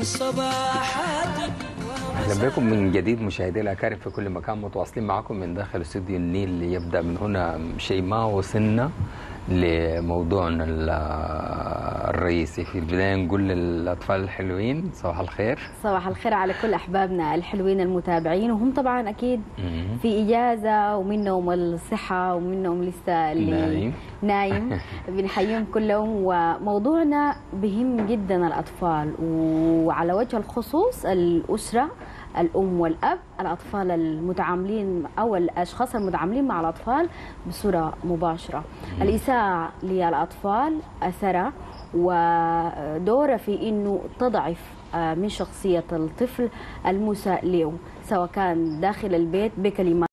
صباحات اهلا بكم من جديد مشاهدي الاكارم في كل مكان متواصلين معكم من داخل استوديو النيل ليبدا من هنا شيء ما وصلنا لموضوعنا ال- الرئيسي في البدايه نقول للاطفال الحلوين صباح الخير صباح الخير على كل احبابنا الحلوين المتابعين وهم طبعا اكيد مم. في اجازه ومنهم الصحه ومنهم لسه اللي نايم. نايم بنحييهم كلهم وموضوعنا بهم جدا الاطفال وعلى وجه الخصوص الاسره الام والاب الاطفال المتعاملين او الاشخاص المتعاملين مع الاطفال بصوره مباشره الاساءه للاطفال اثرها ودورها في انه تضعف آه، من شخصيه الطفل المساء له سواء كان داخل البيت بكلمات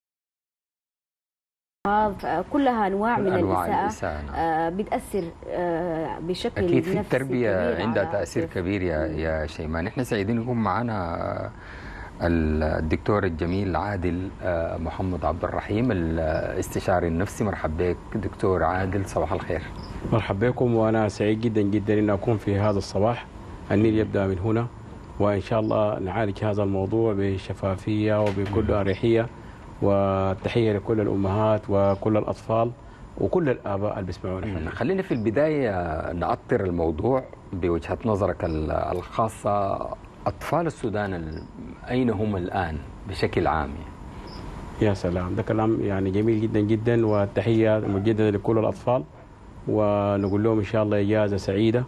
آه، كلها انواع من أنواع الاساءه الإساءة، نعم. آه، بتاثر آه، بشكل اكيد في نفسي التربيه كبير عندها على تاثير الطفل. كبير يا يا شيماء نحن سعيدين يكون معنا الدكتور الجميل عادل آه، محمد عبد الرحيم الاستشاري النفسي مرحبا بك دكتور عادل صباح الخير مرحبا بكم وانا سعيد جدا جدا ان اكون في هذا الصباح النيل يبدا من هنا وان شاء الله نعالج هذا الموضوع بشفافيه وبكل اريحيه والتحيه لكل الامهات وكل الاطفال وكل الاباء اللي بيسمعونا مم. حاليا. خلينا في البداية نأطر الموضوع بوجهة نظرك ال- الخاصة أطفال السودان ال- أين هم الآن بشكل عام يا سلام ده كلام يعني جميل جدا جدا والتحيه مجدده لكل الاطفال ونقول لهم ان شاء الله اجازه سعيده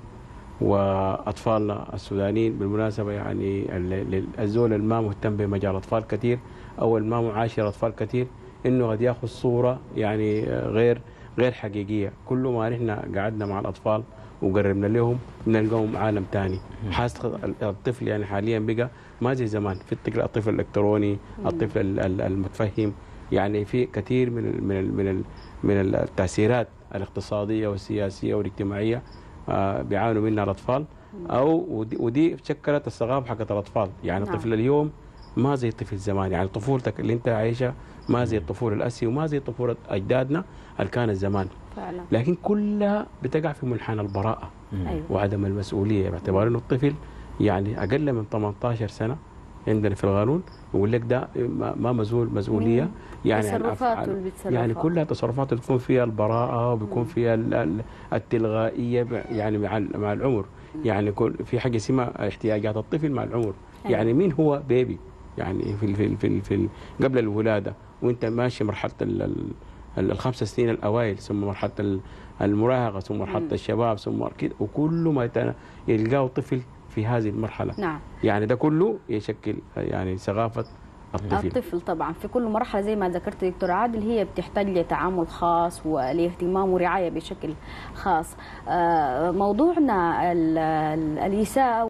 واطفالنا السودانيين بالمناسبه يعني ال- ال- الزول اللي ما مهتم بمجال الاطفال كثير او اللي ما معاشر اطفال كثير انه قد ياخذ صوره يعني غير غير حقيقيه كل ما نحن قعدنا مع الاطفال وقربنا لهم نلقاهم عالم ثاني حاسة الطفل يعني حاليا بقى ما زي زمان في الطفل الطفل الالكتروني الطفل ال- ال- المتفهم يعني في كثير من ال من ال من ال من التاثيرات الاقتصاديه والسياسيه والاجتماعيه آه، بيعانوا منها الاطفال او ودي, ودي شكلت الثقافه حقت الاطفال يعني نعم. الطفل اليوم ما زي طفل زمان يعني طفولتك اللي انت عايشها ما زي الطفوله الاسي وما زي طفوله اجدادنا اللي كانت زمان فعلا لكن كلها بتقع في منحنى البراءه ايوه وعدم المسؤوليه باعتبار انه الطفل يعني اقل من 18 سنه عندنا في القانون يقول لك ده ما ما مسؤول مسؤوليه مم. يعني عن تصرفاته أفعال- اللي بيتصرفها. يعني كلها تصرفات بتكون فيها البراءه وبيكون فيها ال- ال- التلغائيه ب- يعني مع ال- مع العمر يعني كل في حاجه اسمها احتياجات الطفل مع العمر أيوة. يعني مين هو بيبي يعني في ال- في ال- في, ال- في ال- قبل الولاده وانت ماشي مرحله ال- ال- ال- الخمس سنين الاوائل ثم مرحله ال- المراهقه ثم مرحله مم. الشباب ثم كده وكل ما يتنا- يلقاه طفل في هذه المرحله نعم يعني ده كله يشكل يعني ثقافه الطفل الطفل طبعا في كل مرحله زي ما ذكرت دكتور عادل هي بتحتاج لتعامل خاص ولاهتمام ورعايه بشكل خاص آه، موضوعنا ال- ال- الاساءه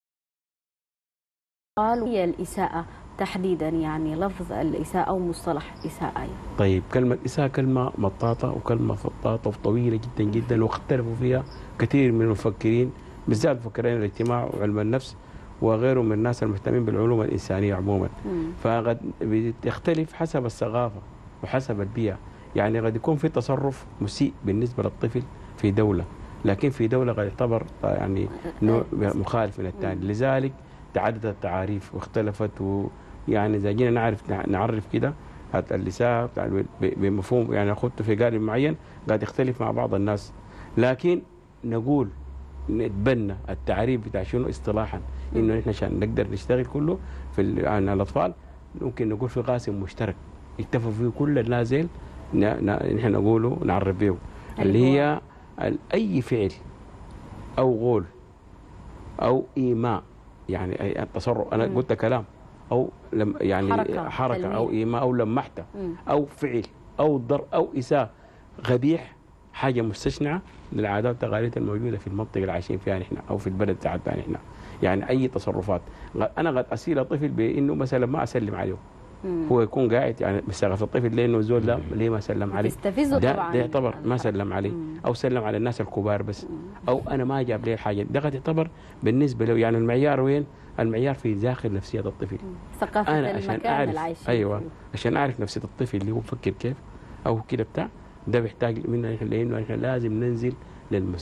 هي الاساءه تحديدا يعني لفظ الاساءه او مصطلح اساءه يعني. طيب كلمة إساءة كلمة مطاطة وكلمة فطاطة وطويلة جدا جدا واختلفوا فيها كثير من المفكرين بالذات مفكرين الاجتماع وعلم النفس وغيرهم من الناس المهتمين بالعلوم الإنسانية عموما مم. فقد بتختلف حسب الثقافة وحسب البيئة يعني قد يكون في تصرف مسيء بالنسبة للطفل في دولة لكن في دولة قد يعتبر يعني نوع مخالف من الثاني لذلك تعددت التعاريف واختلفت ويعني إذا جينا نعرف نعرف كده هات الإساءة بتاع ب- بمفهوم يعني أخذته في قالب معين قد يختلف مع بعض الناس لكن نقول نتبنى التعريف بتاع شنو اصطلاحا انه نحن عشان نقدر نشتغل كله في ال- عن الاطفال ممكن نقول في قاسم مشترك اتفق فيه كل النازل ن- ن- نحن نقوله نعرف به اللي هي ال- اي فعل او قول او ايماء يعني أي التصرف انا مم. قلت كلام او لم يعني حركة، حركه, او تلميح. ايماء او لمحته مم. او فعل او ضر او اساءه قبيح حاجه مستشنعه للعادات والتقاليد الموجوده في المنطقه اللي عايشين فيها نحن او في البلد بتاعتنا نحن يعني اي تصرفات غ- انا قد اسيل طفل بانه مثلا ما اسلم عليه مم. هو يكون قاعد يعني مستغرب الطفل ليه انه الزول ده ليه ما سلم عليه تستفزه ده طبعا ده يعتبر ما سلم عليه مم. او سلم على الناس الكبار بس او انا ما جاب لي الحاجه ده قد يعتبر بالنسبه له يعني المعيار وين؟ المعيار في داخل نفسيه الطفل ثقافه انا عشان المكان اعرف اللي عايشين ايوه فيه. عشان اعرف نفسيه الطفل اللي هو بفكر كيف او كده بتاع ده بيحتاج منا نحن لانه احنا لازم ننزل للمستوى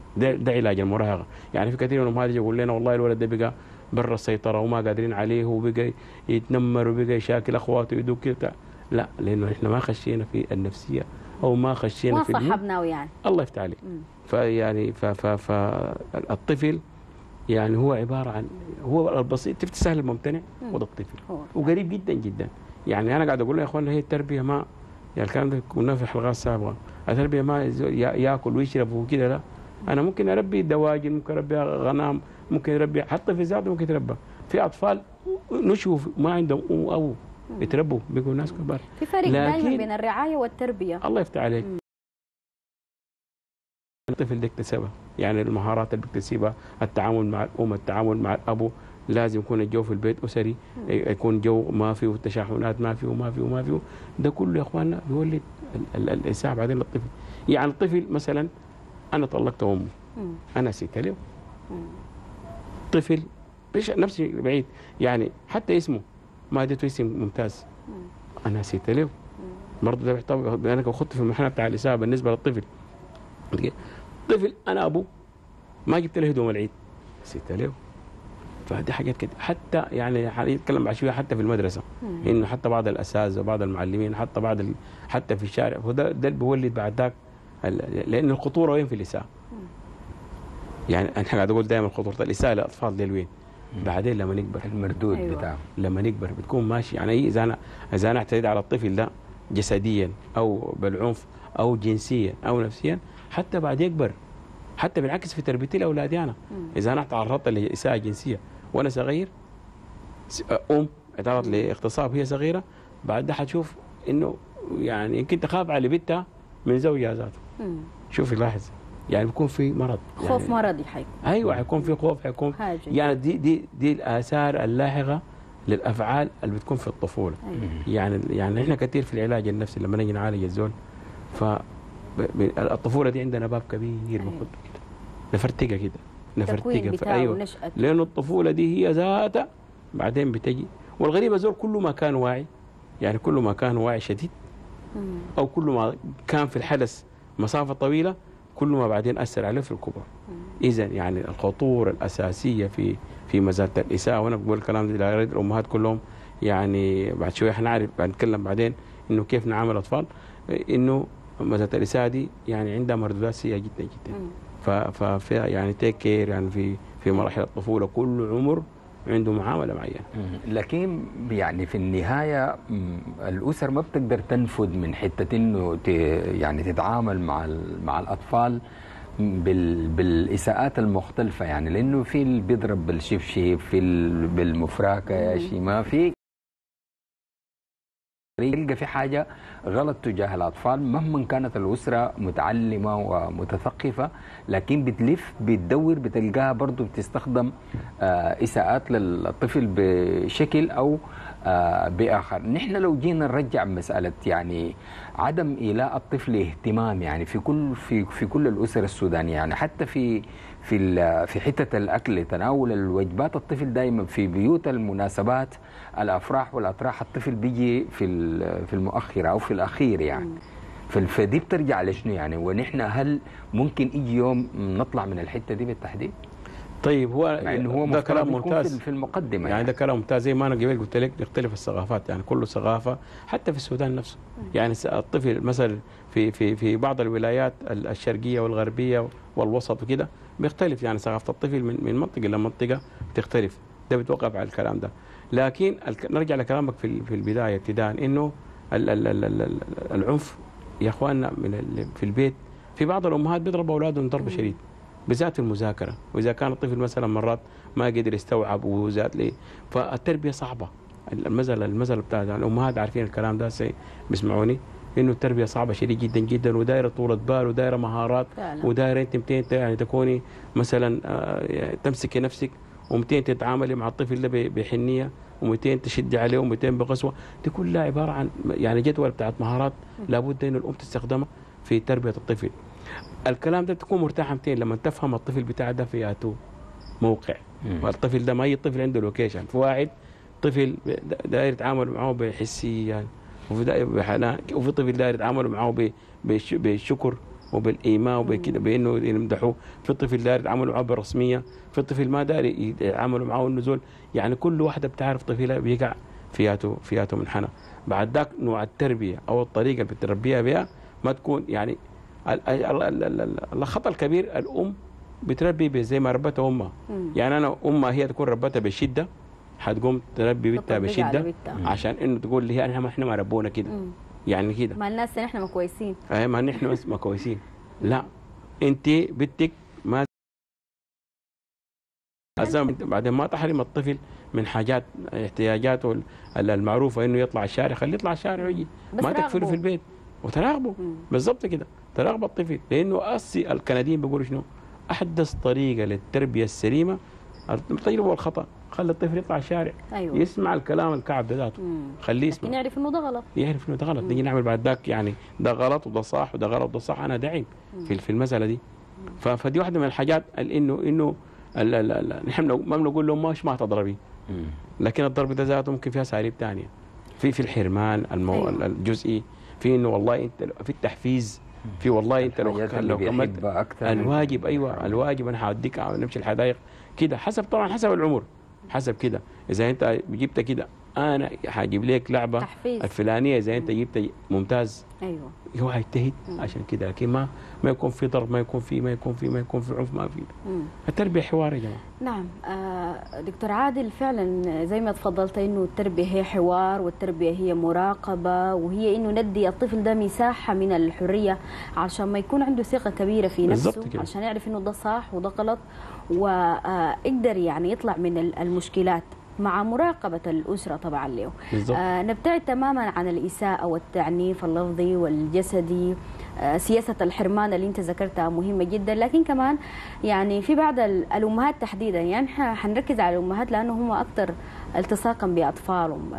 ده, ده علاج المراهقه يعني في كثير من الامهات يقول لنا والله الولد ده بقى برا السيطره وما قادرين عليه وبقى يتنمر وبقى يشاكل اخواته يدوك كده لا لانه احنا ما خشينا في النفسيه او ما خشينا ما في المخ. صاحبناه يعني الله يفتح عليك مم. فيعني ف ف فالطفل يعني هو عباره عن هو البسيط تفتح سهل الممتنع مم. وده الطفل هو وقريب جدا جدا يعني انا قاعد اقول له يا اخوانا هي التربيه ما يعني الكلام ده كنا في حلقات سابقه التربيه ما الزول يا- ياكل ويشرب وكده لا انا ممكن اربي دواجن ممكن اربي غنم ممكن اربي حتى في ذاته ممكن يتربى في اطفال نشوا ما عندهم أم او يتربوا بيقوا ناس كبار في فرق دائما لكن- بين الرعايه والتربيه الله يفتح عليك مم. الطفل ده اكتسبها يعني المهارات اللي بيكتسبها التعامل مع الام التعامل مع الابو لازم يكون الجو في البيت اسري يكون جو ما فيه تشاحنات ما فيه وما فيه وما فيه ده كله يا اخواننا بيولد ال- ال- الاساءه بعدين للطفل يعني الطفل مثلا انا طلقت امه مم. انا نسيت له مم. طفل ليش نفسي بعيد يعني حتى اسمه ما اديته اسم ممتاز مم. انا نسيت له برضه ده بيحتوي انا خدت في المرحله بتاع الاساءه بالنسبه للطفل طفل انا ابوه ما جبت له هدوم العيد نسيت له فدي حاجات كده حتى يعني حنتكلم بعد شويه حتى في المدرسه مم. انه حتى بعض الاساتذه وبعض المعلمين حتى بعض ال... حتى في الشارع وده ده اللي بيولد بعد ذاك ال- لان الخطوره وين في الاساءه؟ يعني انا قاعد اقول دائما خطوره الاساءه للاطفال دي وين؟ بعدين لما نكبر المردود أيوة. بتاعه لما نكبر بتكون ماشي يعني إيه اذا انا اذا انا اعتديت على الطفل ده جسديا او بالعنف او جنسيا او نفسيا حتى بعد يكبر حتى بالعكس في تربيتي لاولادي انا مم. اذا انا تعرضت لاساءه جنسيه وانا صغير س- ام تعرضت لاغتصاب هي صغيره بعد ده حتشوف انه يعني يمكن تخاف على بنتها من زوجها ذاته مم. شوف لاحظ يعني بيكون في مرض خوف يعني مرضي حيكون ايوه حيكون في خوف حيكون حاجه يعني دي دي دي الاثار اللاحقه للافعال اللي بتكون في الطفوله أيوة. يعني يعني احنا كثير في العلاج النفسي لما نيجي نعالج الزول ف ب- ب- الطفوله دي عندنا باب كبير أيوة. بنخده كده نفرتقها كده التكوين نفرتقها بتاعه ايوه ونشأته لانه الطفوله دي هي ذاتها بعدين بتجي والغريب الزول كل ما كان واعي يعني كل ما كان واعي شديد مم. او كل ما كان في الحدث مسافه طويله كل ما بعدين اثر عليه في الكبر اذا يعني الخطوره الاساسيه في في مزاله الاساءه وانا بقول الكلام ده لغايه الامهات كلهم يعني بعد شويه حنعرف بنتكلم بعدين انه كيف نعامل الاطفال انه مزاله الاساءه دي يعني عندها مردودات سيئه جدا جدا مم. ف- ففي يعني تيك كير يعني في في مراحل الطفوله كل عمر عنده معامله معينه مم. لكن يعني في النهاية مم، الأسر ما بتقدر تنفذ من حتة إنه ت- يعني تتعامل مع ال- مع الأطفال بال بالإساءات المختلفة يعني لأنه في اللي بيضرب بالشبشب في ال- بالمفراكة يا مم. شيء ما في يلقى في حاجة غلط تجاه الأطفال مهما كانت الأسرة متعلمة ومتثقفة لكن بتلف بتدور بتلقاها برضو بتستخدم آه، إساءات للطفل بشكل أو آه، بآخر نحن لو جينا نرجع مسألة يعني عدم إيلاء الطفل اهتمام يعني في كل في في كل الأسر السودانية يعني حتى في في ال- في حتة الأكل تناول الوجبات الطفل دائما في بيوت المناسبات الأفراح والأطراح الطفل بيجي في ال- في المؤخرة أو في الأخير يعني فال- فدي بترجع لشنو يعني ونحن هل ممكن يجي يوم نطلع من الحتة دي بالتحديد؟ طيب هو مع انه هو ده مفترض كلام يكون ممتاز في- في المقدمة يعني ده كلام ممتاز زي ما انا قبل قلت لك يختلف الثقافات يعني كل ثقافه حتى في السودان نفسه يعني س- الطفل مثلا في في في بعض الولايات ال- الشرقيه والغربيه والوسط وكده بيختلف يعني ثقافه الطفل من من منطقه الى منطقه بتختلف ده بيتوقف على الكلام ده لكن الك- نرجع لكلامك في ال- في البدايه ابتداء انه ال- ال- ال- ال- ال- العنف يا اخواننا من ال- في البيت في بعض الامهات بيضربوا اولادهم ضرب شديد بالذات في المذاكره واذا كان الطفل مثلا مرات ما قدر يستوعب وزاد ليه فالتربيه صعبه المثل المثل بتاع يعني الامهات عارفين الكلام ده سي بيسمعوني انه التربيه صعبه شديد جدا جدا ودايره طولة بال ودايره مهارات فعلا. ودايره انت متين ت- يعني تكوني مثلا آه، يعني تمسكي نفسك و200 تتعاملي مع الطفل ده ب- بحنيه و200 تشدي عليه و200 بقسوه دي كلها عباره عن يعني جدول بتاعت مهارات لابد ان الام تستخدمها في تربيه الطفل الكلام ده تكون مرتاحه متين لما تفهم الطفل بتاعك ده في اتو موقع مم. والطفل ده ما اي طفل عنده لوكيشن في واحد طفل دا- داير يتعامل معه بحسيا وفي داير بحنان وفي طفل داير يتعامل معه ب- بش- بشكر وبالايمان وبكده بانه يمدحوه في طفل داير يتعاملوا معاه برسميه في طفل ما داير يتعاملوا معاه النزول يعني كل واحده بتعرف طفلها بيقع فياته فياته منحنى بعد ذاك نوع التربيه او الطريقه اللي بتربيها بها ما تكون يعني ال- ال- ال- ال- ال- الخطا الكبير الام بتربي ب- زي ما ربتها امها مم. يعني انا امها هي تكون ربتها بشده حتقوم تربي بنتها تطبق على بشده بنتها. عشان انه تقول لي احنا ما احنا ما ربونا كده مم. يعني كده ما الناس نحن ما كويسين اي ما نحن بس ما كويسين لا انت بنتك ما الزمن بعدين ما تحرم الطفل من حاجات احتياجاته ال- المعروفه انه يطلع الشارع خليه يطلع الشارع ويجي بس ما تكفله راقبه. في البيت وتراقبه مم. بالضبط كده تراقب الطفل لانه اصي الكنديين بيقولوا شنو احدث طريقه للتربيه السليمه التجربه والخطا خلي الطفل يطلع الشارع ايوه يسمع الكلام الكعب ده ذاته مم. خليه يسمع لكن يعرف انه ده غلط يعرف انه ده غلط نيجي نعمل بعد ذاك يعني ده غلط وده صح وده غلط وده صح انا داعم في في المساله دي ف- فدي واحده من الحاجات ال- انه انه ال- ال- ال- نحن ما بنقول لهم مش ما تضربي مم. لكن الضرب ده ذاته ممكن فيها اساليب ثانيه في في الحرمان المو... أيوة. الجزئي في انه والله انت لو- في التحفيز في والله انت لو الحاجات اللي لو كملت بيحبها اكثر الواجب ايوه الواجب انا هوديك نمشي الحدائق كده حسب طبعا حسب العمر حسب كده اذا انت جبت كده انا هجيب لك لعبه تحفيز الفلانيه اذا انت جبت ممتاز ايوه هو هيجتهد مم. عشان كده لكن ما ما يكون في ضرب ما يكون في ما يكون في ما يكون في عنف ما في مم. التربيه حوار يا جماعه نعم آه، دكتور عادل فعلا زي ما تفضلت انه التربيه هي حوار والتربيه هي مراقبه وهي انه ندي الطفل ده مساحه من الحريه عشان ما يكون عنده ثقه كبيره في بالضبط نفسه كده. عشان يعرف انه ده صح وده غلط ويقدر يعني يطلع من ال- المشكلات مع مراقبة الأسرة طبعا له بالضبط آه نبتعد تماما عن الإساءة والتعنيف اللفظي والجسدي آه سياسة الحرمان اللي أنت ذكرتها مهمة جدا لكن كمان يعني في بعض ال- الأمهات تحديدا يعني إحنا حنركز على الأمهات لأنه هم أكثر التصاقا بأطفالهم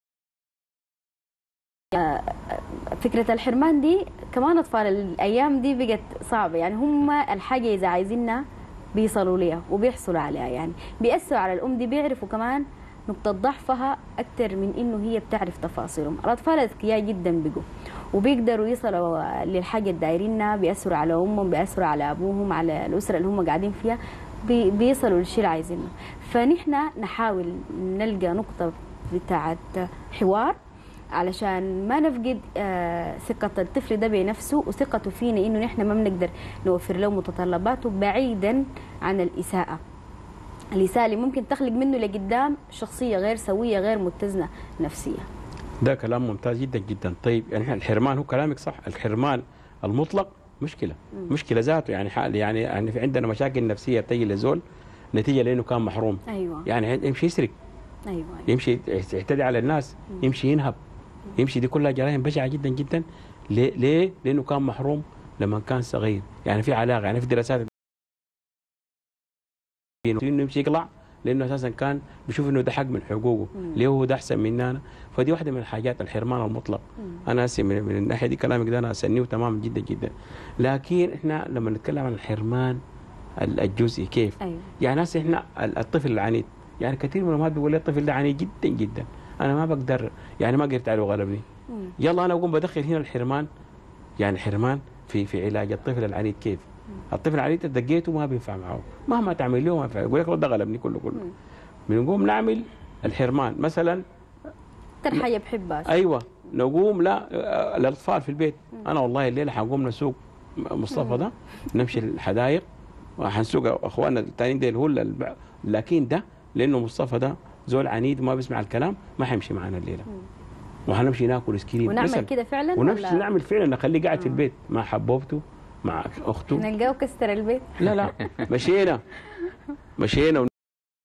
آه، فكرة الحرمان دي كمان أطفال الأيام دي بقت صعبة يعني هم الحاجة إذا عايزينها بيصلوا ليها وبيحصلوا عليها يعني بيأثروا على الأم دي بيعرفوا كمان نقطة ضعفها أكثر من إنه هي بتعرف تفاصيلهم الأطفال أذكياء جدا بقوا وبيقدروا يصلوا للحاجة الدايرينها بيأثروا على أمهم بيأثروا على أبوهم على الأسرة اللي هم قاعدين فيها بي- بيصلوا للشيء اللي عايزينه فنحن نحاول نلقى نقطة بتاعت حوار علشان ما نفقد آه، ثقة الطفل ده بنفسه وثقته فينا إنه نحن ما بنقدر نوفر له متطلباته بعيدا عن الإساءة الإساءة اللي ممكن تخلق منه لقدام شخصية غير سوية غير متزنة نفسيا ده كلام ممتاز جدا جدا طيب يعني إحنا الحرمان هو كلامك صح الحرمان المطلق مشكله مم. مشكله ذاته يعني حال يعني يعني في عندنا مشاكل نفسيه بتجي لزول نتيجه لانه كان محروم أيوة يعني يمشي يسرق أيوة, أيوة. يمشي يعتدي على الناس مم. يمشي ينهب يمشي دي كلها جرائم بشعه جدا جدا ليه؟ ليه؟ لانه كان محروم لما كان صغير يعني في علاقه يعني في دراسات انه يمشي يقلع لانه اساسا كان بيشوف انه ده حق من حقوقه مم. ليه هو ده احسن مننا أنا؟ فدي واحده من الحاجات الحرمان المطلق مم. انا اسف من, من الناحيه دي كلامك ده انا اسنيه تماما جدا جدا لكن احنا لما نتكلم عن الحرمان ال- الجزئي كيف أيوة يعني هسه احنا ال- الطفل العنيد يعني كثير من الامهات بيقول لي الطفل ده عنيد جدا جدا انا ما بقدر يعني ما قدرت عليه وغلبني مم. يلا انا اقوم بدخل هنا الحرمان يعني حرمان في في علاج الطفل العنيد كيف؟ الطفل العنيد إذا دقيته ما بينفع معه مهما تعمل له ما ينفع يقول لك ده غلبني كله كله مم. بنقوم نعمل الحرمان مثلا أكثر حاجة بحبها ايوه نقوم لا آه، الاطفال في البيت انا والله الليله حنقوم نسوق مصطفى ده نمشي الحدائق وحنسوق اخواننا الثانيين ديل هو الب- لكن ده لانه مصطفى ده زول عنيد وما بيسمع الكلام ما حيمشي معنا الليله وحنمشي ناكل سكرين ونعمل مثلاً. كده فعلا ونفس ولا نعمل فعلا نخليه قاعد في آه. البيت مع حبوبته مع اخته نلقاه كسر البيت لا لا مشينا مشينا ون...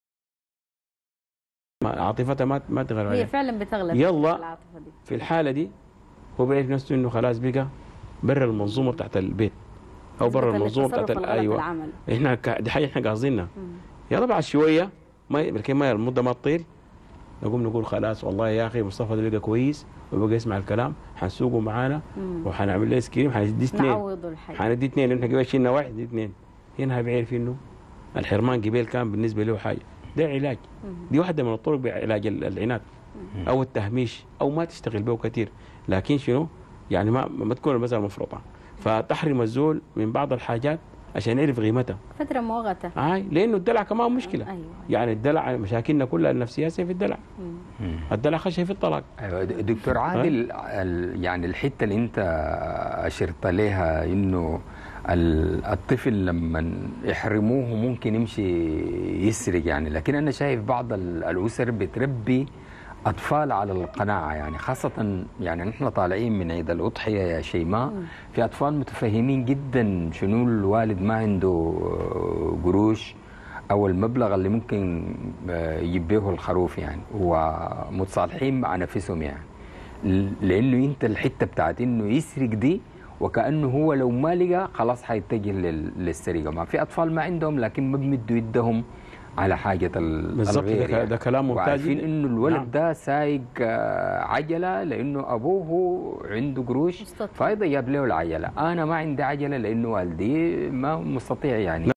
ما- عاطفتها ما ما تغير هي عليها فعلا بتغلب يلا. العاطفة دي في الحاله دي هو بيعرف نفسه انه خلاص بقى برا المنظومه بتاعت البيت او برا نسبة المنظومه للتصرف بتاعت ال- الغلط ايوه العمل احنا ك... دي حاجه احنا قاصدينها مم. يلا بعد شويه ما لكن ما المده ما تطيل نقوم نقول خلاص والله يا اخي مصطفى ده بقى كويس وبقى يسمع الكلام حنسوقه معانا مم. وحنعمل له ايس كريم حندي اثنين نعوضه الحاجة حندي اثنين احنا قبل شلنا واحد دي اثنين هنا بيعرف انه الحرمان قبيل كان بالنسبه له حاجه ده علاج مم. دي واحده من الطرق بعلاج ال- العناد او التهميش او ما تشتغل به كثير لكن شنو يعني ما ما تكون المساله مفروطه فتحرم الزول من بعض الحاجات عشان يعرف قيمتها فتره مؤقته آه لانه الدلع كمان مشكله ايوه يعني الدلع مشاكلنا كلها النفسيه في الدلع مم. الدلع خشيه في الطلاق ايوه د- دكتور عادل ال- يعني الحته اللي انت اشرت لها انه ال- الطفل لما يحرموه ممكن يمشي يسرق يعني لكن انا شايف بعض ال- الاسر بتربي اطفال على القناعه يعني خاصه يعني نحن طالعين من عيد الاضحيه يا شيماء في اطفال متفهمين جدا شنو الوالد ما عنده آه، قروش او المبلغ اللي ممكن آه، يبيه الخروف يعني ومتصالحين مع نفسهم يعني ل- لانه انت الحته بتاعت انه يسرق دي وكانه هو لو ما لقى خلاص حيتجه لل- للسرقه ما في اطفال ما عندهم لكن ما بيمدوا يدهم على حاجه ال- بالظبط، الغير ده ك- ده كلام ممتاز وعارفين جدا. انه الولد نعم. ده سايق آه، عجله لانه ابوه عنده قروش مستطيع. فايضا جاب له العجله انا ما عندي عجله لانه والدي ما مستطيع يعني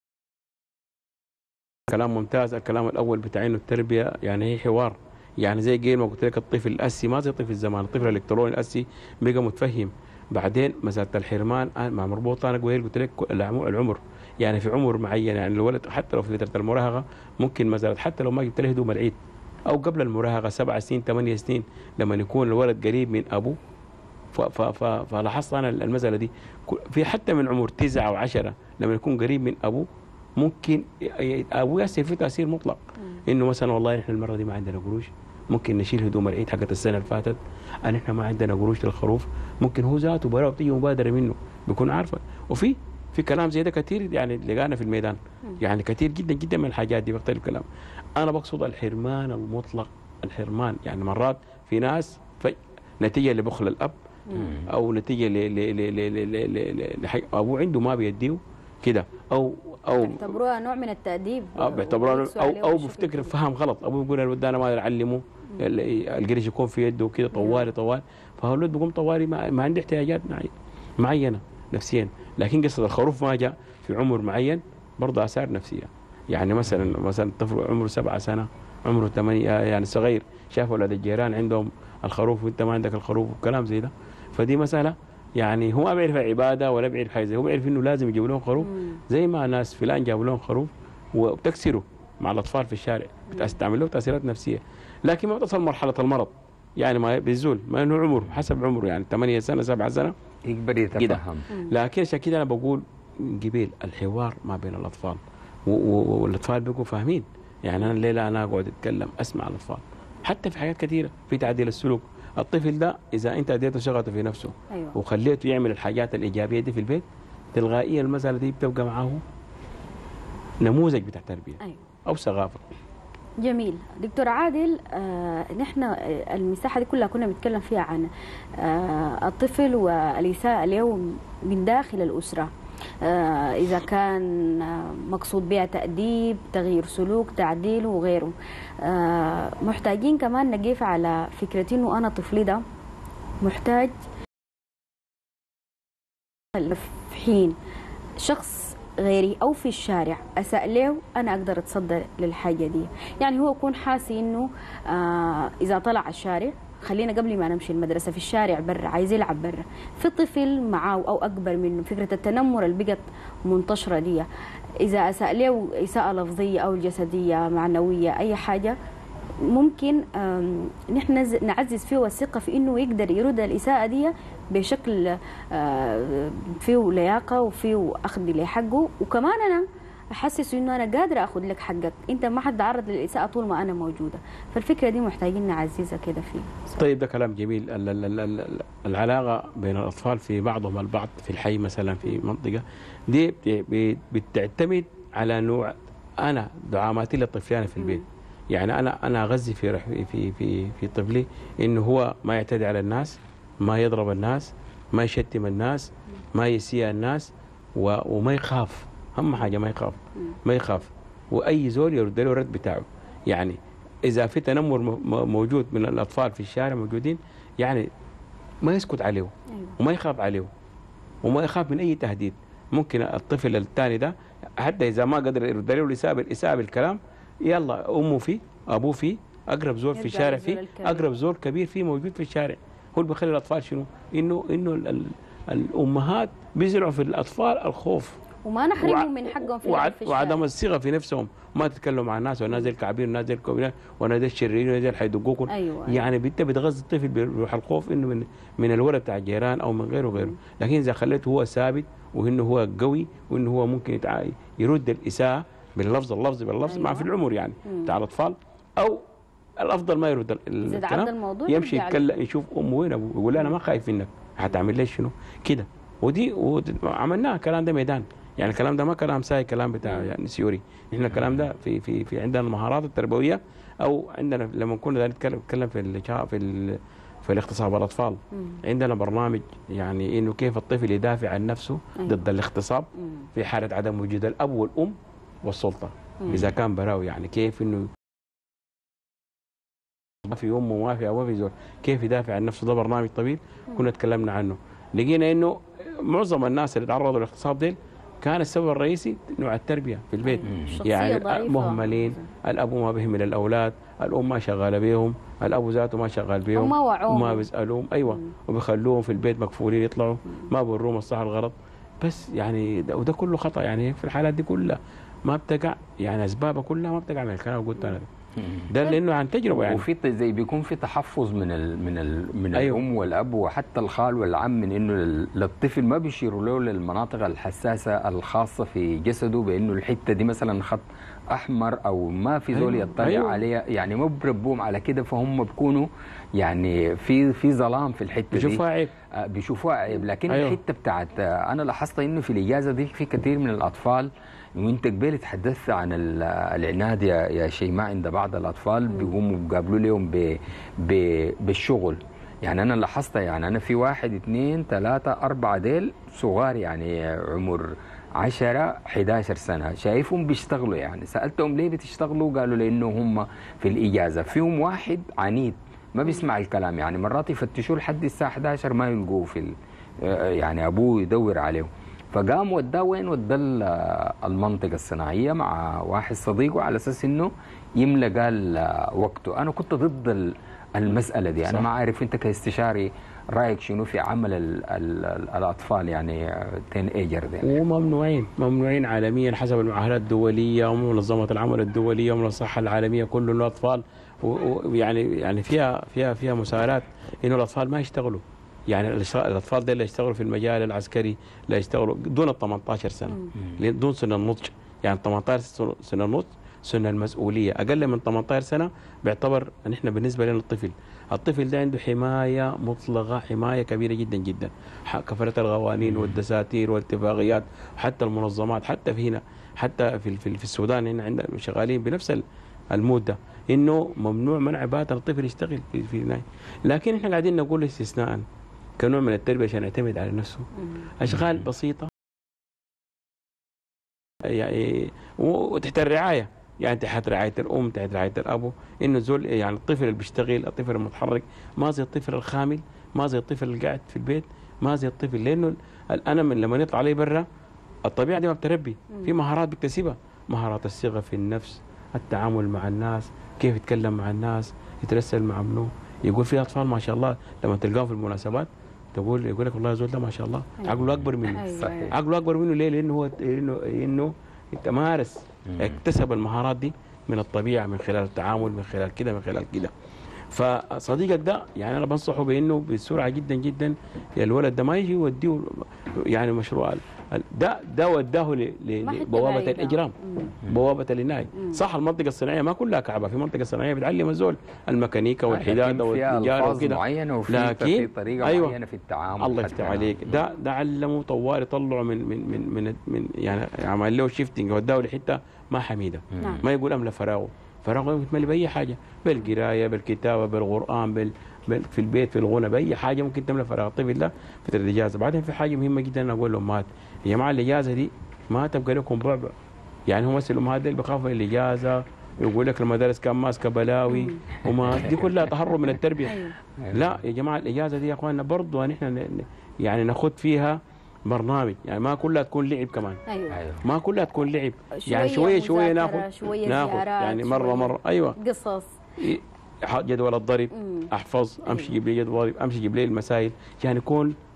كلام ممتاز الكلام الاول بتاع انه التربيه يعني هي حوار يعني زي قيل ما قلت لك الطفل الاسي ما زي طفل زمان الطفل الالكتروني الاسي بقى متفهم بعدين مساله الحرمان أنا- مع مربوطه انا قلت قلت لك العمر العمر يعني في عمر معين يعني الولد حتى لو في فتره المراهقه ممكن مساله حتى لو ما جبت له هدوم العيد او قبل المراهقه سبع سنين ثمانية سنين لما يكون الولد قريب من ابوه ف- ف- ف- فلاحظت انا المساله دي كل- في حتى من عمر تسعة او عشرة لما يكون قريب من ابوه ممكن ي- ي- ابوه يصير في تاثير مطلق انه مثلا والله احنا المره دي ما عندنا قروش ممكن نشيل هدوم العيد حقت السنه اللي فاتت ان احنا ما عندنا قروش للخروف ممكن هو ذاته برا بتيجي مبادره منه بيكون عارفه وفي في كلام زي ده كثير يعني لقانا في الميدان يعني كثير جدا جدا من الحاجات دي بختلف كلام انا بقصد الحرمان المطلق الحرمان يعني مرات في ناس في نتيجه لبخل الاب او نتيجه ل ل ل ل ل ل ل لحاجة ابوه عنده ما بيديه كده او او يعتبروها نوع من التأديب اه باعتبار وبيقسوا او عليه او وبيشوفوا بفتكر كده. فهم غلط ابوه يقول الولد ده انا ما أقدر اعلمه ال- القرش يكون في يده وكده طوالي طوال فهو الولد بيقوم طوالي ما, ما عنده احتياجات معي- معينه نفسيا لكن قصه الخروف ما جاء في عمر معين برضه اثار نفسيه يعني مثلا مثلا طفل عمره سبعة سنه عمره ثمانية يعني صغير شاف اولاد الجيران عندهم الخروف وانت ما عندك الخروف وكلام زي ده فدي مساله يعني هو ما بيعرف عباده ولا بيعرف حاجه زي هو بيعرف انه لازم يجيب لهم خروف مم. زي ما ناس فلان جابوا لهم خروف وبتكسروا مع الاطفال في الشارع بتعمل له تاثيرات نفسيه لكن ما بتصل مرحله المرض يعني ما بيزول ما انه عمره حسب عمره يعني 8 سنه 7 سنه يقدر يتفهم لكن عشان كده انا بقول قبيل الحوار ما بين الاطفال و- و- والاطفال بيبقوا فاهمين يعني انا الليله انا اقعد اتكلم اسمع الاطفال حتى في حاجات كثيره في تعديل السلوك الطفل ده اذا انت اديته شغفه في نفسه ايوه وخليته يعمل الحاجات الايجابيه دي في البيت تلقائيا المساله دي بتبقى معاه نموذج بتاع تربيه ايوه او ثقافه جميل دكتور عادل آه نحن آه، المساحه دي كلها كنا بنتكلم فيها عن آه الطفل والاساءه له من داخل الاسره آه اذا كان آه، مقصود بها تاديب تغيير سلوك تعديل وغيره آه محتاجين كمان نقيف على فكره انه انا طفلي ده محتاج في حين شخص غيري او في الشارع اساء له انا اقدر اتصدى للحاجه دي يعني هو يكون حاسي انه آه اذا طلع الشارع خلينا قبل ما نمشي المدرسه في الشارع برا عايز يلعب برا في طفل معاه او اكبر منه فكره التنمر اللي بقت منتشره دي اذا اساء له اساءه لفظيه او جسديه معنويه اي حاجه ممكن آم، نحن نز- نعزز فيه الثقه في انه يقدر يرد الاساءه دي بشكل آه، فيه لياقه وفيه اخذ لحقه وكمان انا احسس انه انا قادره اخذ لك حقك انت ما حتتعرض للاساءه طول ما انا موجوده فالفكره دي محتاجين نعززها كده فيه طيب ده كلام جميل ال- ال- ال- ال- العلاقه بين الاطفال في بعضهم البعض في الحي مثلا في منطقه دي بت- بت- بتعتمد على نوع انا دعاماتي لطفلي في البيت يعني انا انا اغذي في رح- في في في طفلي انه هو ما يعتدي على الناس ما يضرب الناس ما يشتم الناس ما يسيء الناس و- وما يخاف اهم حاجه ما يخاف ما يخاف واي زول يرد له الرد بتاعه يعني اذا في تنمر م- م- موجود من الاطفال في الشارع موجودين يعني ما يسكت عليه ايوه وما يخاف عليه وما يخاف من اي تهديد ممكن الطفل الثاني ده حتى اذا ما قدر يرد له الاساءه بالاساءه بالكلام يلا امه فيه ابوه فيه اقرب زول في يرجع الشارع للزول فيه الكبير. اقرب زول كبير فيه موجود في الشارع هو اللي بيخلي الاطفال شنو انه انه ال- ال- الامهات بيزرعوا في الاطفال الخوف وما نحرمهم من حقهم في وعد اللعب في وعدم الشارع الثقه في نفسهم ما تتكلم مع الناس وانا زي الكعبين وانا زي الكوبينات وانا زي الشريرين وانا زي اللي حيدقوكم أيوة. يعني انت بتغذي الطفل بروح الخوف انه من من الولد بتاع الجيران او من غيره وغيره لكن اذا خليته هو ثابت وانه هو قوي وانه هو ممكن يتع... يرد الاساءه باللفظ اللفظ باللفظ مع أيوة. في العمر يعني بتاع الاطفال او الافضل ما يرد ال- إذا الكلام تعدى الموضوع يمشي يرجع يتكلم يشوف امه وين ابوه يقول لها انا ما خايف منك هتعمل لي شنو كده ودي ودي- عملناه الكلام ده ميدان يعني الكلام ده ما كلام ساي كلام بتاع يعني سيوري احنا الكلام ده في في في عندنا المهارات التربويه او عندنا لما كنا نتكلم نتكلم في الإجا- في ال- في الاغتصاب الاطفال مم. عندنا برنامج يعني انه كيف الطفل يدافع عن نفسه أيوة. ضد الاغتصاب مم. في حاله عدم وجود الاب والام والسلطه اذا كان براوي يعني كيف انه ما في ام وما في اب وما في زول كيف يدافع عن نفسه ده برنامج طويل كنا تكلمنا عنه لقينا انه معظم الناس اللي تعرضوا للاغتصاب ديل كان السبب الرئيسي نوع التربيه في البيت الشخصية يعني ضعيفة. مهملين الاب ما بيهمل الاولاد الام ما شغاله بيهم الاب ذاته ما شغال بيهم وما وعوهم. وما بيسالوهم ايوه وبيخلوهم في البيت مكفولين يطلعوا ما بيوروهم الصح الغلط بس يعني ده وده كله خطا يعني في الحالات دي كلها ما بتقع يعني اسبابها كلها ما بتقع من الكلام اللي قلته انا ده. ده لانه عن تجربه يعني وفي ت- زي بيكون في تحفظ من ال من ال من أيوه. أيوه. الام والاب وحتى الخال والعم من انه لل- للطفل ما بيشيروا له للمناطق الحساسه الخاصه في جسده بانه الحته دي مثلا خط احمر او ما في زول أيوه. يطلع أيوه. عليها يعني ما بربوهم على كده فهم بيكونوا يعني في في ظلام في الحته دي بيشوفها عيب آه، بيشوفوها عيب لكن أيوه. أيوه. الحته بتاعت آه، انا لاحظت انه في الاجازه دي في كثير من الاطفال وانت قبل تحدثت عن ال- العناد يا يا شيماء عند بعض الاطفال بيقوموا بيقابلوا لهم ب- ب- بالشغل يعني انا لاحظت يعني انا في واحد اثنين ثلاثه اربعه ديل صغار يعني عمر 10 11 سنه شايفهم بيشتغلوا يعني سالتهم ليه بتشتغلوا قالوا لانه هم في الاجازه فيهم واحد عنيد ما بيسمع الكلام يعني مرات يفتشوه لحد الساعه 11 ما يلقوه في ال- آه، يعني ابوه يدور عليه فقام وداه وين وداه ال- المنطقه الصناعيه مع واحد صديقه على اساس انه يملى قال آه، وقته انا كنت ضد ال- المساله دي انا صح. ما عارف انت كاستشاري رايك شنو في عمل ال ال ال الاطفال يعني تين ايجر دي وممنوعين ممنوعين عالميا حسب المعاهدات الدوليه ومنظمه العمل الدوليه ومنظمه الصحه العالميه كل انه الاطفال و- و- ويعني يعني فيها فيها فيها مساءلات انه الاطفال ما يشتغلوا يعني الاشت- الاطفال دول اللي يشتغلوا في المجال العسكري لا يشتغلوا دون ال 18 سنه لين- دون سن النضج يعني 18 سن- سن النضج سن المسؤوليه اقل من 18 سنه بيعتبر نحن بالنسبه لنا الطفل الطفل ده عنده حمايه مطلقه حمايه كبيره جدا جدا ح- كفرت القوانين والدساتير والاتفاقيات حتى المنظمات حتى في هنا حتى في في, في السودان هنا عندنا شغالين بنفس ال- المود ده انه ممنوع منع باتا الطفل يشتغل في في هناك لكن احنا قاعدين نقول استثناء كنوع من التربيه عشان يعتمد على نفسه اشغال بسيطه يعني وتحت الرعايه يعني تحت رعايه الام تحت رعايه الابو انه زول يعني الطفل اللي بيشتغل الطفل المتحرك ما زي الطفل الخامل ما زي الطفل اللي قاعد في البيت ما زي الطفل لانه ال- انا من لما يطلع علي برا الطبيعه دي ما بتربي في مهارات بيكتسبها مهارات الثقه في النفس التعامل مع الناس كيف يتكلم مع الناس يترسل مع منه يقول في اطفال ما شاء الله لما تلقاهم في المناسبات تقول يقول لك والله يا زول ده ما شاء الله أيوة. عقله اكبر منه أيوة. صحيح. عقله اكبر منه ليه؟ لانه هو انه انه تمارس اكتسب المهارات دي من الطبيعه من خلال التعامل من خلال كده من خلال كده فصديقك ده يعني انا بنصحه بانه بسرعه جدا جدا يا الولد ده ما يجي يوديه يعني مشروع ال- ده ده وداه ل- ل- ما حتى لبوابه بعيدة. الاجرام مم. بوابه العنايه صح المنطقه الصناعيه ما كلها كعبه في منطقه صناعيه بتعلم الزول الميكانيكا والحداده لكن فيها والتجاره الفاظ وكده معينه وفي لكن- في طريقه أيوة. معينه في التعامل الله حتى. يفتح عليك ده ده علمه طوال يطلعه من من من من, من يعني عمل له شيفتنج وداه لحته ما حميده نعم. ما يقول املى فراغه فراغه يتملي باي حاجه بالقرايه بالكتابه بالقران بال بال- في البيت في الغنى باي حاجه ممكن تملى فراغ الطفل ده فتره الاجازه بعدين في حاجه مهمه جدا انا اقول للامهات يا جماعه الاجازه دي ما تبقى لكم بعبع يعني هم مثل الامهات دي بيخافوا من الاجازه يقول لك المدارس كان ماسكه بلاوي وما دي كلها تهرب من التربيه أيوة. لا يا جماعه الاجازه دي يا اخواننا برضه نحن ن- ن- يعني ناخذ فيها برنامج يعني ما كلها تكون لعب كمان ايوه ايوه ما كلها تكون لعب يعني شويه شويه مذاكرة، ناخذ شويه ناخذ زيارات يعني مره شوية مره ايوه قصص ح- جدول الضرب مم. احفظ امشي أيوة. جيب لي جدول امشي جيب لي المسائل يعني يكون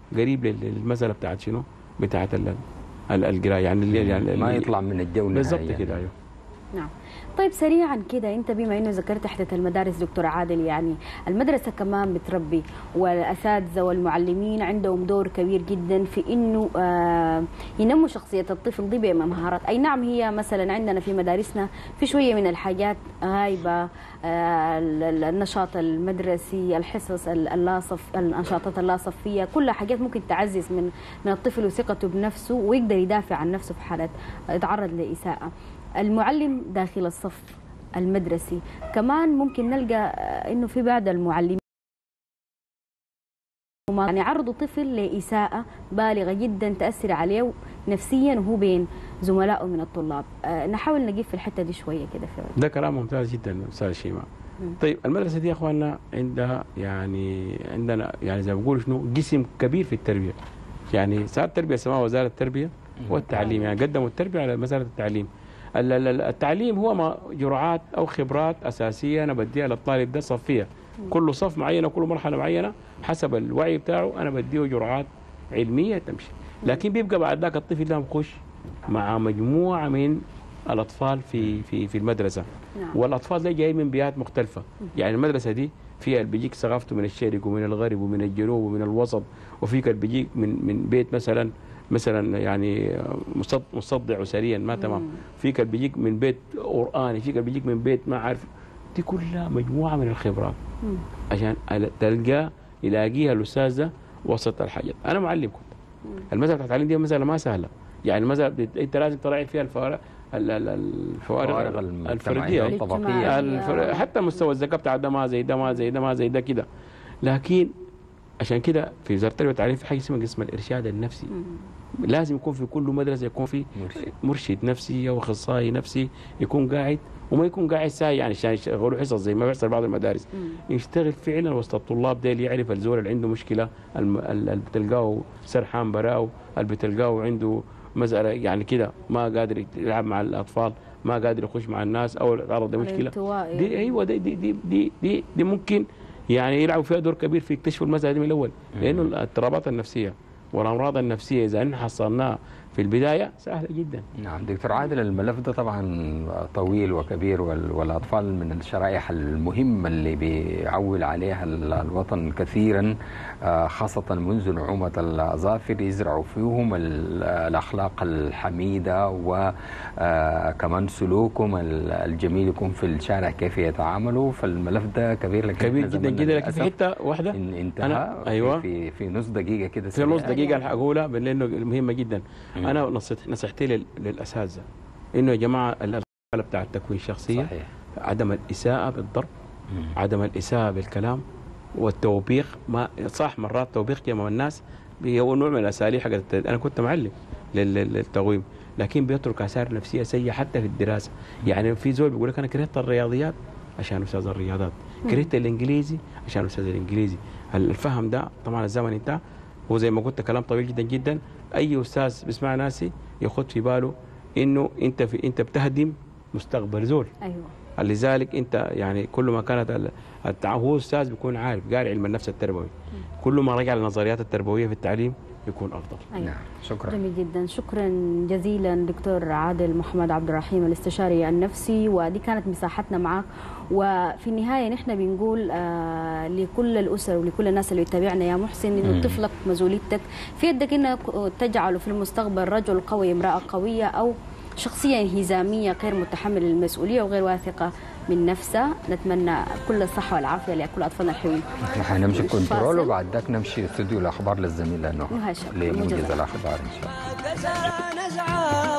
قريب لل- للمساله بتاعت شنو؟ بتاعت ال- ال- القرايه يعني اللي يعني ما اللي- يطلع من الجو بالضبط نهائياً. كده ايوه نعم طيب سريعا كده انت بما انه ذكرت حته المدارس دكتور عادل يعني المدرسه كمان بتربي والاساتذه والمعلمين عندهم دور كبير جدا في انه آه ينموا شخصيه الطفل دي بمهارات اي نعم هي مثلا عندنا في مدارسنا في شويه من الحاجات غايبه آه ال- ال- النشاط المدرسي الحصص ال- اللاصف النشاطات اللاصفيه كلها حاجات ممكن تعزز من من الطفل وثقته بنفسه ويقدر يدافع عن نفسه في حاله يتعرض لاساءه المعلم داخل الصف المدرسي كمان ممكن نلقى آه، انه في بعض المعلمين يعني عرضوا طفل لإساءة بالغة جدا تأثر عليه نفسيا وهو بين زملائه من الطلاب آه، نحاول نجيب في الحتة دي شوية كده في ده كلام ممتاز جدا استاذ شيماء طيب المدرسه دي يا اخواننا عندها يعني عندنا يعني زي ما بقول شنو قسم كبير في التربيه يعني ساعات التربيه سماها وزاره التربيه والتعليم يعني قدموا التربيه على مساله التعليم ال- ال- ال- التعليم هو ما جرعات او خبرات اساسيه انا بديها للطالب ده صفيه كل صف معينه كل مرحله معينه حسب الوعي بتاعه انا بديه جرعات علميه تمشي لكن بيبقى بعد ذاك الطفل ده بخش مع مجموعه من الاطفال في في في المدرسه نعم. والاطفال دي جايين من بيئات مختلفه يعني المدرسه دي فيها اللي بيجيك ثقافته من الشرق ومن الغرب ومن الجنوب ومن الوسط وفيك اللي بيجيك من من بيت مثلا مثلا يعني مصد- مصدع اسريا ما تمام فيك اللي بيجيك من بيت قراني فيك اللي بيجيك من بيت ما عارف دي كلها مجموعه من الخبرات مم. عشان تلقى يلاقيها الاستاذ ده وسط الحاجات انا معلم كنت المساله بتاعت التعليم دي مساله ما سهله يعني المساله بت- انت لازم تراعي فيها الفوارق ال- ال- الفوارق الفوارق الفرديه المجتمعية والطبقية الفر... حتى مستوى الذكاء بتاع ده ما زي ده ما زي ده ما زي ده كده لكن عشان كده في وزاره التربيه والتعليم في حاجه اسمها قسم الارشاد النفسي لازم يكون في كل مدرسه يكون في مرشد. مرشد نفسي او اخصائي نفسي يكون قاعد وما يكون قاعد ساي يعني عشان يشغلوا حصص زي ما بيحصل بعض المدارس يشتغل فعلا وسط الطلاب ديل يعرف الزول اللي عنده مشكله الم- ال- اللي بتلقاه سرحان براو اللي بتلقاه عنده مسألة يعني كده ما قادر يلعب مع الاطفال ما قادر يخش مع الناس او تعرض لمشكله الانطواء دي ايوه دي دي دي دي, دي, دي ممكن يعني يلعبوا فيها دور كبير في اكتشف المسألة دي من الاول لانه الاضطرابات النفسيه والامراض النفسيه اذا احنا حصلناها في البدايه سهله جدا نعم دكتور عادل الملف ده طبعا طويل وكبير وال- والأطفال من الشرائح المهمة اللي بيعول عليها ال- الوطن كثيرا آه، خاصة منذ نعومة الأظافر يزرعوا فيهم ال- الأخلاق الحميدة وكمان سلوكهم ال- الجميل يكون في الشارع كيف يتعاملوا فالملف ده كبير لكن كبير إحنا جدا زماننا جدا لكن في للأسف حته واحده إن انتهى أنا- في- أيوة. في في نص دقيقة كده في نص سريعة. دقيقه الحق اقولها لانه مهمه جدا مم. انا نصيحتي نصيحتي لل- للاساتذه انه يا جماعه الحاله بتاع التكوين الشخصيه صحيح عدم الاساءه بالضرب مم. عدم الاساءه بالكلام والتوبيخ ما صح مرات توبيخ كما الناس هو نوع من الاساليب حقت الت- انا كنت معلم لل- لل- للتقويم لكن بيترك اثار نفسيه سيئه حتى في الدراسه يعني في زول بيقول لك انا كرهت الرياضيات عشان استاذ الرياضات كرهت الانجليزي عشان استاذ الانجليزي الفهم ده طبعا الزمن انتهى هو زي ما قلت كلام طويل جدا جدا اي استاذ بيسمع ناسي ياخذ في باله انه انت في انت بتهدم مستقبل زول ايوه لذلك انت يعني كل ما كانت ال- التع... هو استاذ بيكون عارف قاري علم النفس التربوي كل ما رجع للنظريات التربويه في التعليم يكون افضل ايوه نعم شكرا جميل جدا شكرا جزيلا دكتور عادل محمد عبد الرحيم الاستشاري النفسي ودي كانت مساحتنا معك وفي النهايه نحن بنقول آه لكل الاسر ولكل الناس اللي بتتابعنا يا محسن انه مم. طفلك مسؤوليتك في يدك انك تجعله في المستقبل رجل قوي امراه قويه او شخصيه انهزاميه غير متحمل المسؤوليه وغير واثقه من نفسها نتمنى كل الصحه والعافيه لكل اطفالنا الحلوين احنا حنمشي كنترول فاصل. وبعد ذاك نمشي استوديو الاخبار للزميل لانه مهاشم. لموجز موجز. الاخبار ان شاء الله كسر نزعه